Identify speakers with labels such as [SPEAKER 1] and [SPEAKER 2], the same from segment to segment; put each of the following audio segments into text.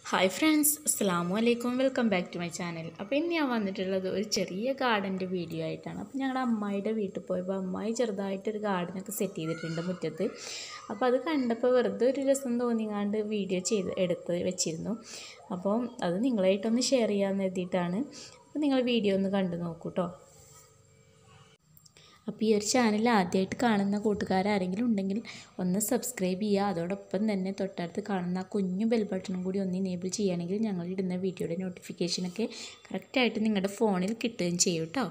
[SPEAKER 1] hi friends അസ്സാമു അലൈക്കും welcome back to my channel അപ്പോൾ ഇന്ന് ഞാൻ വന്നിട്ടുള്ളത് ഒരു ചെറിയ ഗാർഡൻ്റെ വീഡിയോ ആയിട്ടാണ് അപ്പോൾ ഞങ്ങളുടെ അമ്മായിയുടെ വീട്ടിൽ പോയപ്പോൾ അമ്മായി ചെറുതായിട്ടൊരു ഗാർഡനൊക്കെ സെറ്റ് ചെയ്തിട്ടുണ്ട് മുറ്റത്ത് അപ്പോൾ അത് കണ്ടപ്പോൾ വെറുതെ ഒരു രസം തോന്നിങ്ങാണ്ട് വീഡിയോ ചെയ്ത് എടുത്ത് വെച്ചിരുന്നു അപ്പോൾ അത് നിങ്ങളായിട്ടൊന്ന് ഷെയർ ചെയ്യാമെന്ന് എഴുതിയിട്ടാണ് അപ്പോൾ നിങ്ങൾ വീഡിയോ ഒന്ന് കണ്ടു നോക്കൂ കേട്ടോ അപ്പോൾ ഈ ഒരു ചാനൽ ആദ്യമായിട്ട് കാണുന്ന കൂട്ടുകാരാരെങ്കിലും ഉണ്ടെങ്കിൽ ഒന്ന് സബ്സ്ക്രൈബ് ചെയ്യുക അതോടൊപ്പം തന്നെ തൊട്ടടുത്ത് കാണുന്ന ആ കുഞ്ഞു ബെൽ ബട്ടണും കൂടി ഒന്ന് ഇനേബിൾ ചെയ്യുകയാണെങ്കിൽ ഞങ്ങൾ ഇടുന്ന വീഡിയോയുടെ നോട്ടിഫിക്കേഷനൊക്കെ കറക്റ്റായിട്ട് നിങ്ങളുടെ ഫോണിൽ കിട്ടുകയും ചെയ്യും കേട്ടോ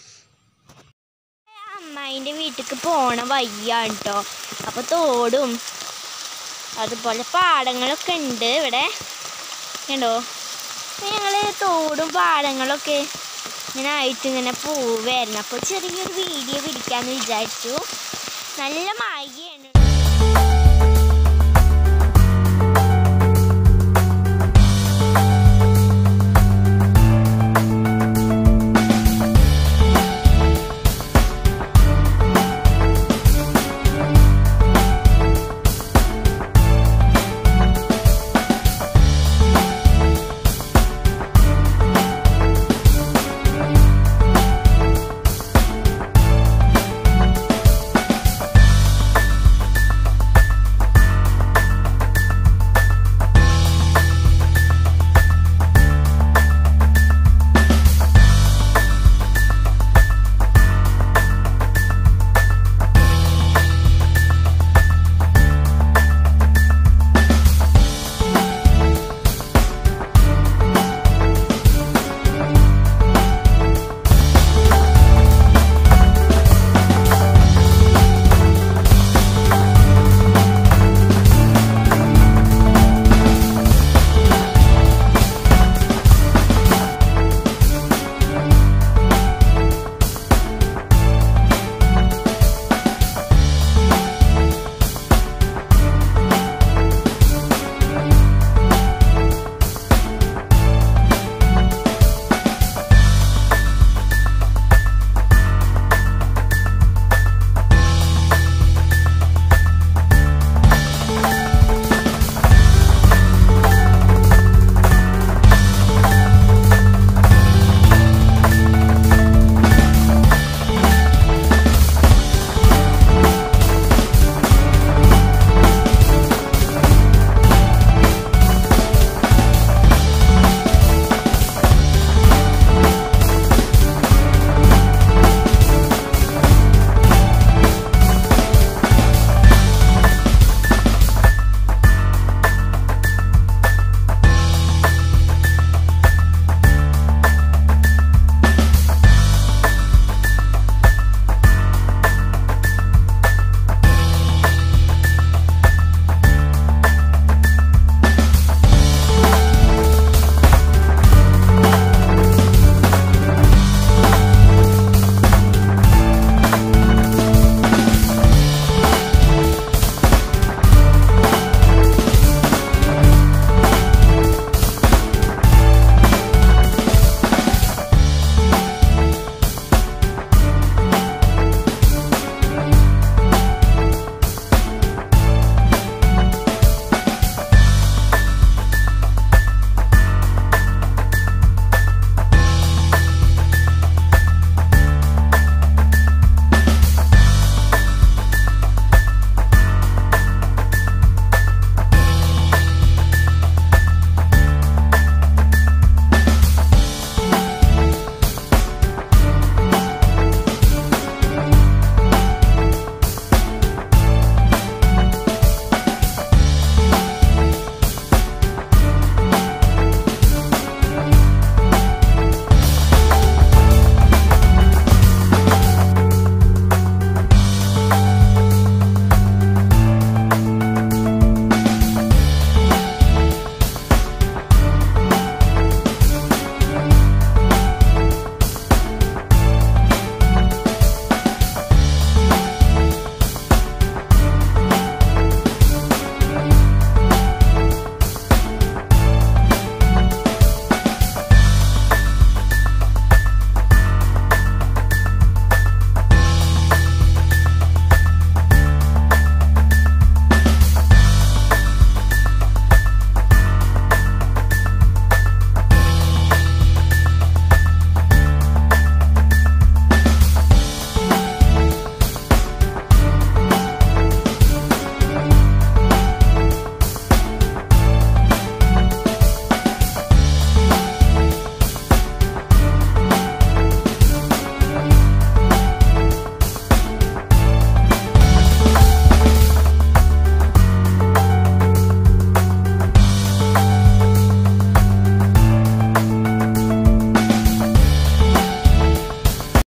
[SPEAKER 2] അമ്മായിൻ്റെ വീട്ടിലേക്ക് പോണ വയ്യാണ് കേട്ടോ അപ്പോൾ തോടും അതുപോലെ പാടങ്ങളൊക്കെ ഉണ്ട് ഇവിടെ കണ്ടോ ഞങ്ങൾ തോടും പാടങ്ങളൊക്കെ ഇങ്ങനെ ആയിട്ട് ഇങ്ങനെ പോവായിരുന്നു അപ്പോൾ ചെറിയൊരു വീഡിയോ പിടിക്കാമെന്ന് വിചാരിച്ചു നല്ല മഴയാണ്